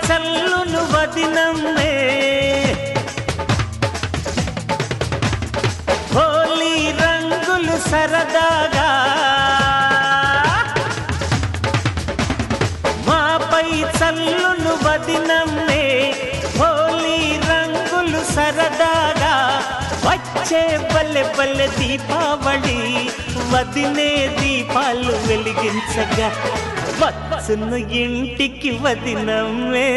చల్లును వదినమ్మే హోలీ రంగులు సరదాగా మాపై చల్లును వదినమ్మే హోలీ రంగులు సరదాగా వచ్చే బల్లె బల్లె దీపావళి వదినే దీపాలు వెలిగించగా వచ్చును ఇంటికి వదినమ్మే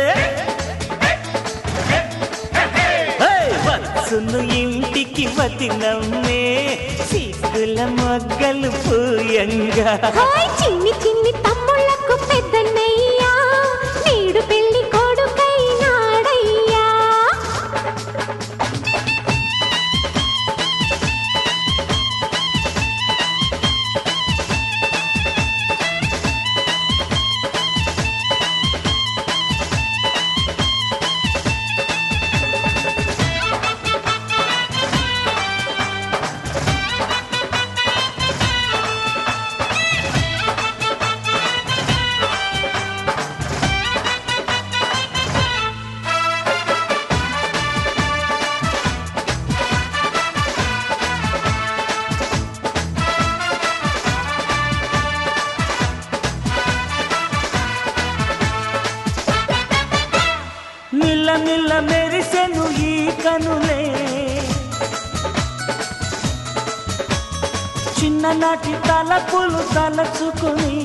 హే! వచ్చును ఇంటికి వదినమ్మే సిగ్గుల మొగ్గలు పూయంగా హాయ్ చిన్ని చిన్ని తమ్ముళ్ళకు పెద్దన్నయ్యా నేడు పెళ్లి కొడుకైనాడయ్యా నిల్ల నిల్ల మెరిసెను ఈ కనులే చిన్ననాటి తలపులు తలచుకుని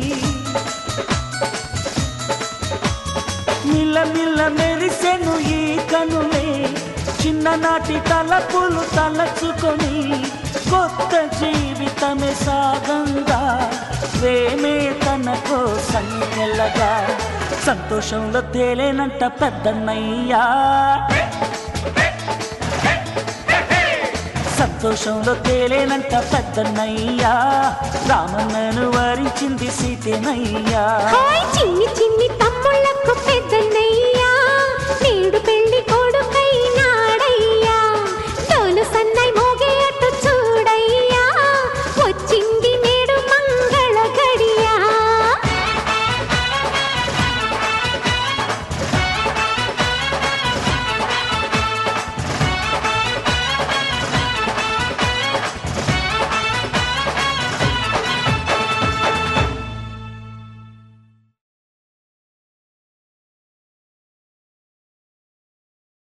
నిల్ల నిల్ల మెరిసెను ఈ కనులే చిన్ననాటి తలపులు తలచుకొని కొత్త జీవితమే సాగంగా ప్రేమే తన కోసం వెళ్ళగా సంతోషంలో తేలేనంట పెద్దన్నయ్యా సంతోషంలో తేలేనంట పెద్దన్నయ్యా రామన్నను వరించింది సీతేనయ్యా హాయ్ చిన్ని చిన్ని తమ్ముళ్ళకు